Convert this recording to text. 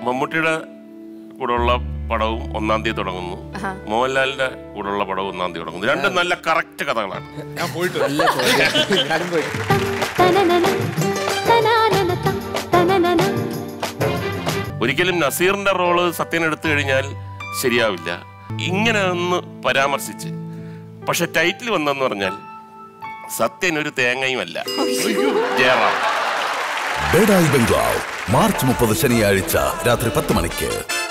മമ്മൂട്ടിയുടെ കൂടെയുള്ള പടവും ഒന്നാം തീയതി തുടങ്ങുന്നു ആഹാ. മോഹൻലാലിന്റെ കൂടെയുള്ള പടവും ഒന്നാം തീയതി തുടങ്ങുന്നു രണ്ടും നല്ല കറക്റ്റ് കഥകളാണ് ഞാൻ പോയിട്ട് നല്ല ചോദ്യം. ഞാനും പോയി തനനന തനാനന തം തനനന ഒരിക്കലും നസീറിന്റെ റോള് സത്യൻ എടുത്തു കഴിഞ്ഞാൽ ശരിയാവില്ല ഇങ്ങനെ ഒന്ന് പരാമർശിച്ച് പക്ഷെ ടൈറ്റിൽ വന്നെന്ന് പറഞ്ഞാൽ സത്യൻ ഒരു തേങ്ങയുമല്ല ജയറാം ബെഡായി ബംഗ്ലാവ് മാർച്ച് മുപ്പത് ശനിയാഴ്ച രാത്രി പത്ത് മണിക്ക്